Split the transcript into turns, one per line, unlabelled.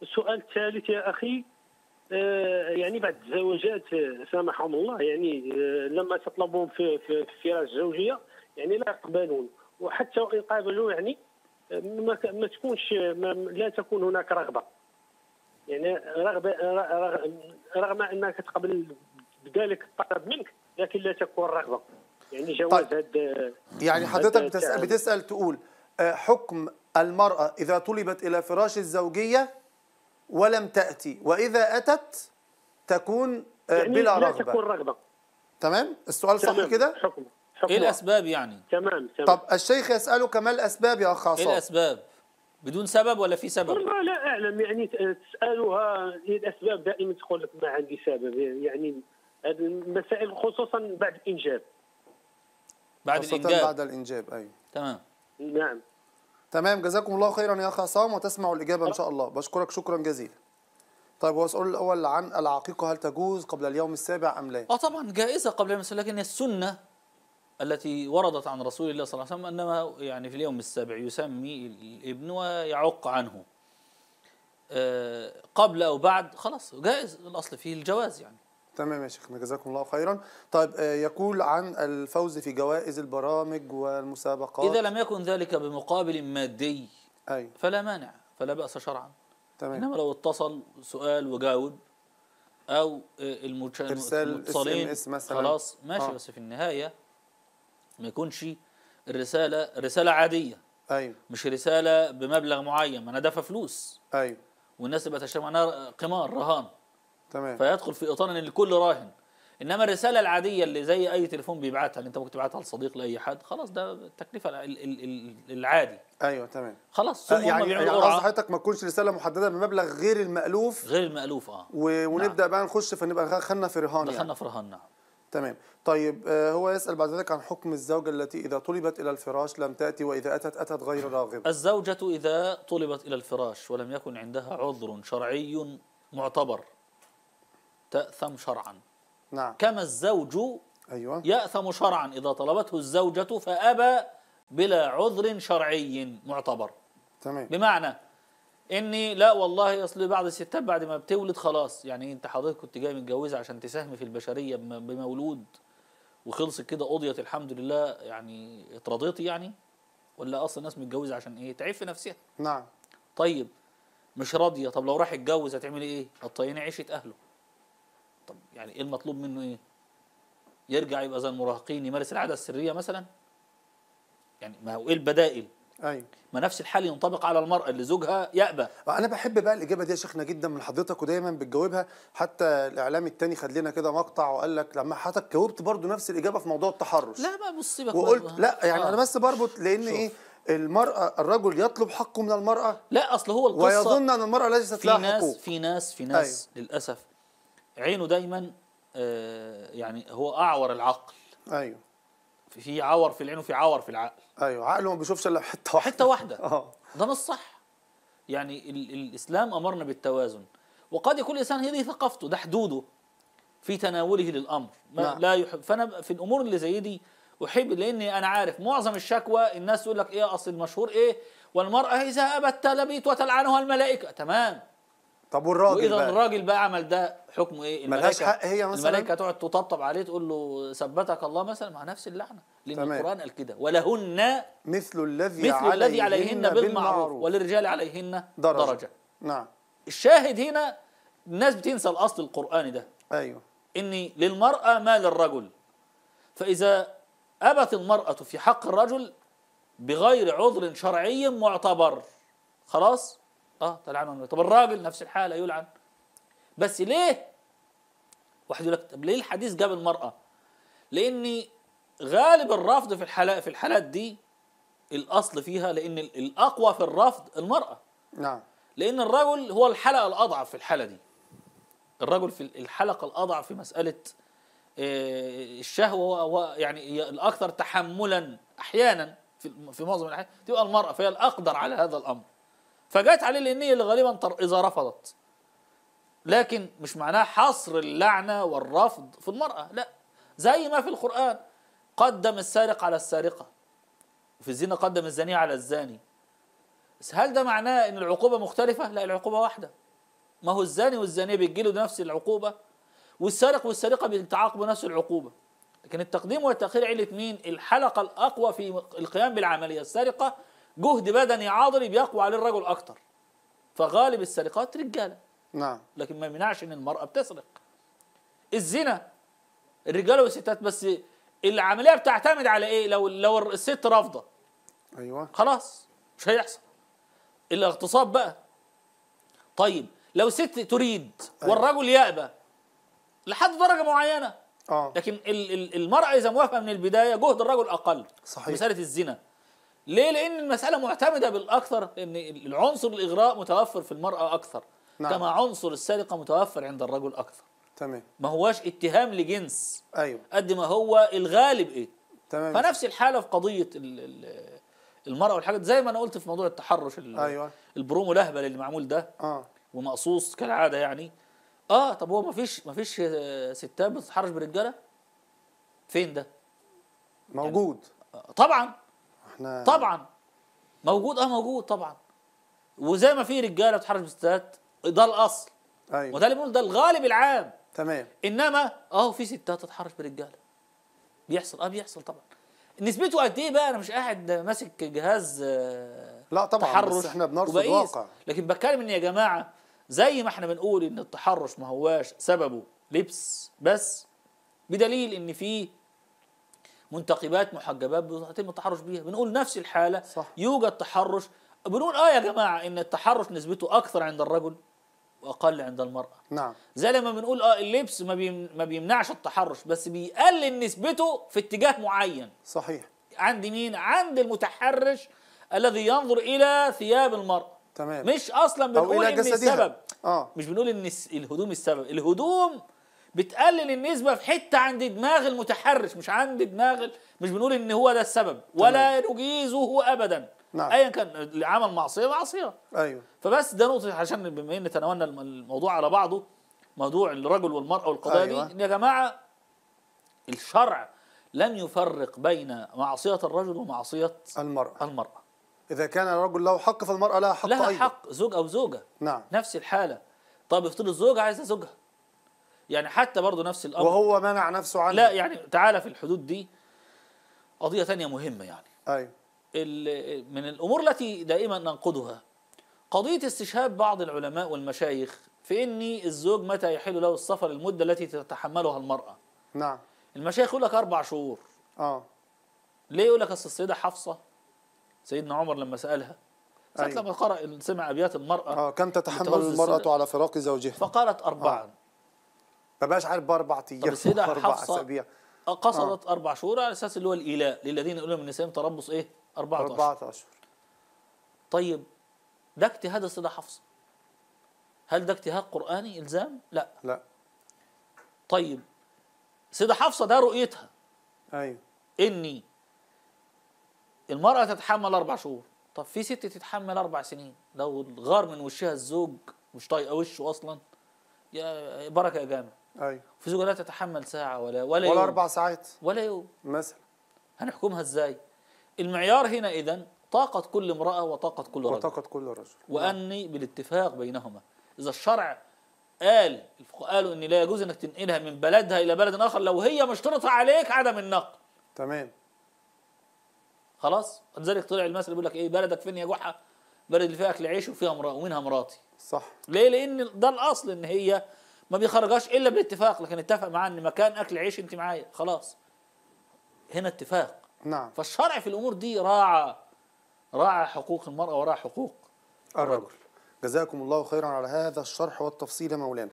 السؤال الثالث يا اخي آه، يعني بعض الزواجات آه، سامحهم الله يعني آه، لما تطلبهم في في في فراش الزوجيه يعني لا يقبلون وحتى وان قابلوا يعني آه، ما ك- ما تكونش ما لا تكون هناك رغبه يعني رغبه رغ- رغم انك تقبل بذلك الطلب منك لكن لا تكون رغبه يعني جواز
طيب.
هذا
يعني حضرتك
هذا
بتسأل,
التعامل.
بتسأل تقول آه، حكم المرأة إذا طلبت إلى فراش الزوجية ولم تأتي وإذا أتت تكون آه،
يعني
بلا
لا تكون
رغبة
رغبه
تمام السؤال صح
تمام.
كده
حكم حكم
ايه الاسباب يعني
تمام تمام
طب الشيخ يسألك ما الأسباب يا أخ
ايه
عصام
الاسباب بدون سبب ولا في سبب
والله لا اعلم يعني ت- تسالها هي الاسباب دائما تقول لك ما عندي سبب يعني هذه المسائل خصوصا بعد الانجاب
بعد
خاصة
الانجاب
بعد الإنجاب أيوه
تمام
نعم
تمام جزاكم الله خيرا يا أخ عصام وتسمع الإجابة إن شاء الله بشكرك شكرا جزيلا طيب هو السؤال الأول عن العقيقة هل تجوز قبل اليوم السابع أم لا؟
اه طبعا جائزه قبل المسألة لكن السنه التي وردت عن رسول الله صلى الله عليه وسلم انما يعني في اليوم السابع يسمي الابن ويعق عنه آه، قبل او بعد خلاص جائز الاصل فيه الجواز يعني
تمام يا شيخنا جزاكم الله خيرا طيب آه، يقول عن الفوز في جوائز البرامج والمسابقات
اذا لم يكن ذلك بمقابل مادي
أيوه
فلا مانع فلا باس شرعا
تمام
انما لو اتصل سؤال وجاوب او آه، المتش-
إرسال
المتصلين
SMS مثلاً.
خلاص ماشي
آه.
بس في النهايه ما يكونش الرساله رساله عاديه
أيوه
مش رساله بمبلغ معين ما انا دافع فلوس
أيوه
والناس تبقى تشتري معناها قمار رهان
تمام
فيدخل في اطار ان الكل راهن انما الرساله العاديه اللي زي اي تليفون بيبعتها اللي انت ممكن تبعتها لصديق لاي حد خلاص ده التكلفه ال- ال- ال- العادي
أيوه تمام
خلاص
آه،
ثم هم
يعني
بيعملوا
يعني قصد
قرعه
حضرتك ما تكونش رسالة محددة بمبلغ غير المألوف
غير المالوف اه
و... ونبدأ بقى نخش فنبقى خلنا في رهان يعني.
دخلنا في رهان نعم
تمام طيب آه، هو يسأل بعد ذلك عن حكم الزوجة التي إذا طلبت إلى الفراش لم تأتي وإذا أتت أتت غير راغبة
الزوجة إذا طلبت إلى الفراش ولم يكن عندها عذر شرعي معتبر تأثم شرعا
نعم
كما الزوج
أيوه
يأثم شرعا إذا طلبته الزوجة فأبى بلا عذر شرعي معتبر
تمام
بمعنى اني لا والله اصل بعض الستات بعد ما بتولد خلاص يعني انت حضرتك كنت جاي متجوزه عشان تساهمي في البشريه بم- بمولود وخلصت كده قضيت الحمد لله يعني اترضيتي يعني ولا اصل الناس متجوزه عشان ايه تعيب في نفسها
نعم
طيب مش راضيه طب لو راح يتجوز هتعملي ايه هتطيني عيشه اهله طب يعني ايه المطلوب منه ايه يرجع يبقى زي المراهقين يمارس العاده السريه مثلا يعني ما هو ايه البدائل
أيوه
ما نفس الحال ينطبق على المرأة اللي زوجها يأبى
انا بحب بقى الاجابه دي يا شيخنا جدا من حضرتك ودايما بتجاوبها حتى الاعلام التاني خد لنا كده مقطع وقال لك لما حضرتك جاوبت برضو نفس الاجابه في موضوع التحرش
لا ما بص سيبك
وقلت
بقى.
لا يعني
آه.
انا بس بربط لان
شوف.
ايه المراه الرجل يطلب حقه من المراه
لا اصل هو القصة
ويظن ان المراه ليست
في
لها
ناس
حقوق
في ناس في ناس للأسف عينه دايما آه يعني هو أعور العقل
ايوه
في- في عور في العين وفي عور في العقل
ايوه عقله ما بيشوفش الا حته واحده
حتة واحدة
اه
ده مش صح يعني ال الإسلام أمرنا بالتوازن وقد يكون الإنسان هذه ثقافته ده حدوده في تناوله للأمر ما
نعم.
لا يحب فأنا في الأمور اللي زي دي أحب لأني أنا عارف معظم الشكوى الناس تقول لك إيه أصل المشهور إيه والمرأة إذا أبت تلبيت وتلعنها الملائكة تمام
طب والراجل
وإذا
بقى
الراجل بقى عمل ده حكمه إيه
ملهاش حق هي مثلاً؟
الملائكة تقعد تطبطب عليه تقول له ثبتك الله مثلا مع نفس اللعنة لأن
تمام.
القرآن قال كده ولهن
مثل الذي
مثل الذي عليهن بالمعروف وللرجال عليهن
درجة.
درجة, درجة.
نعم
الشاهد هنا الناس بتنسى الأصل القرآني ده
ايوه
إن للمرأة ما للرجل فإذا أبت المرأة في حق الرجل بغير عذر شرعي معتبر خلاص اه تلعنه طب الراجل نفس الحالة يلعن بس ليه واحد يقول لك طب ليه الحديث جاب المرأة لأن غالب الرفض في الحالات في الحالات دي الأصل فيها لأن الأقوى في الرفض المرأة
نعم
لان الرجل هو الحلقه الاضعف في الحاله دي الرجل في الحلقه الاضعف في مساله آه، الشهوه هو- هو يعني هي الاكثر تحملا احيانا في في معظم الاحيان تبقى المراه فهي الاقدر على هذا الامر فجاءت عليه النيه اللي غالبا تر- اذا رفضت لكن مش معناه حصر اللعنه والرفض في المراه لا زي ما في القران قدم السارق على السارقه وفي الزنا قدم الزانيه على الزاني بس هل ده معناه ان العقوبه مختلفه؟ لا العقوبه واحده ما هو الزاني والزانيه بيجيله نفس العقوبه والسارق والسارقه بيتعاقبوا نفس العقوبه لكن التقديم والتاخير عله مين الحلقه الاقوى في القيام بالعمليه السرقه جهد بدني عاضلي بيقوى عليه الرجل اكتر فغالب السرقات رجاله
نعم
لكن ما يمنعش ان المراه بتسرق الزنا الرجاله والستات بس العمليه بتعتمد على ايه لو لو الست رافضه
ايوه
خلاص مش هيحصل الاغتصاب بقى طيب لو ست تريد
أيوة.
والرجل يأبى لحد درجه معينه
اه
لكن ال- ال- المرأة إذا موافقة من البداية جهد الرجل أقل
صحيح.
في مسألة الزنا ليه؟ لأن المسألة معتمدة بالأكثر إن العنصر الإغراء متوفر في المرأة أكثر
نعم.
كما عنصر السرقة متوفر عند الرجل أكثر
تمام
ما هواش اتهام لجنس
ايوه
قد ما هو الغالب إيه
تمام
فنفس الحالة في قضية ال- ال- المرأة والحاجات زي ما أنا قلت في موضوع التحرش ال-
ايوه
البرومو لهبل اللي معمول ده
اه
ومقصوص كالعادة يعني اه طب هو ما فيش ما فيش آه، ستات بتتحرش برجالة فين ده؟
موجود
آه، طبعا
احنا
طبعا موجود اه موجود طبعا وزي ما في رجاله بتحرش بالستات ده الاصل
ايوه
وده اللي بنقول ده الغالب العام
تمام
انما اه في ستات تتحرش برجاله بيحصل اه بيحصل طبعا نسبته قد ايه بقى انا مش قاعد ماسك جهاز آه،
لا طبعا
تحرش
بس احنا بنرصد
وبقيس.
واقع
لكن بتكلم ان يا جماعه زي ما احنا بنقول ان التحرش ما هواش سببه لبس بس بدليل ان في منتقبات محجبات بيتم التحرش بيها بنقول نفس الحاله
صح.
يوجد تحرش بنقول اه يا جماعه ان التحرش نسبته اكثر عند الرجل واقل عند المراه
نعم
زي لما بنقول اه اللبس ما, بيم ما بيمنعش التحرش بس بيقلل نسبته في اتجاه معين
صحيح
عند مين عند المتحرش الذي ينظر الى ثياب المراه
تمام
مش اصلا
او
بنقول
الى
ان السبب
جسدها اه
مش بنقول ان الس- الهدوم السبب الهدوم بتقلل النسبة في حتة عند دماغ المتحرش مش عند دماغ ال- مش بنقول ان هو ده السبب ولا نجيزه ابدا
نعم.
ايا كان اللي عمل معصية معصية
ايوه
فبس ده نقطة عشان بما ان تناولنا الم- الموضوع على بعضه موضوع الرجل والمرأة والقضايا
أيوة.
دي ان يا جماعة الشرع لم يفرق بين معصية الرجل ومعصية
المرأة
المرأة
اذا كان الرجل له حق فالمرأة لها حق
لها
ايضا
حق زوج او زوجة
نعم
نفس الحالة طب افترض الزوجة عايزة زوجها يعني حتى برضه نفس الأمر
وهو منع نفسه عنه
لا يعني تعالى في الحدود دي قضية تانية مهمة يعني
ايوه
ال- من الأمور التي دائما ننقدها قضية استشهاد بعض العلماء والمشايخ في أن الزوج متى يحل له السفر المدة التي تتحملها المرأة
نعم
المشايخ يقول لك أربع شهور
اه
ليه يقول لك أصل السيدة حفصة سيدنا عمر لما سألها ساعة
أيوة.
لما قرأ سمع أبيات المرأة
اه كم تتحمل
متوسط
المرأة
السنة.
على فراق زوجها
فقالت أربعا
ما بقاش عارف باربع
طب
ايام
السيدة
اربع
حفصة
اسابيع
قصدت أربع شهور على أساس اللي هو الإيلاء للذين يقولون من نسائهم تربص إيه؟ أربعة أشهر
اربعة اشهر
طيب ده اجتهاد السيدة حفصة هل ده اجتهاد قرآني إلزام؟ لا
لا
طيب سيدة حفصة ده رؤيتها
ايوه
إني المرأة تتحمل أربع شهور طب في ست تتحمل أربع سنين لو غار من وشها الزوج مش طايقة وشه أصلا يا بركة يا جامع
ايوه
في زوجة لا تتحمل ساعة ولا ولا
ولا
يوم
اربع ساعات
ولا يوم
مثلا
هنحكمها ازاي المعيار هنا اذا طاقة كل امرأة وطاقة كل رجل
وطاقة كل رجل
وأني بالاتفاق بينهما إذا الشرع قال الفقهاء قالوا إن لا يجوز إنك تنقلها من بلدها إلى بلد آخر لو هي مشترطة عليك عدم النقل
تمام
خلاص لذلك طلع المثل بيقول لك إيه بلدك فين يا جحا بلد اللي فيها أكل عيش وفيها مرأة ومنها مراتي
صح
ليه لأن ده الأصل إن هي ما بيخرجهاش إلا بالاتفاق لكن اتفق معاه إن مكان أكل عيش أنت معايا خلاص هنا اتفاق
نعم
فالشرع في الأمور دي راعى راعى حقوق المرأة وراعى حقوق
الرجل جزاكم الله خيرا على هذا الشرح والتفصيل يا مولانا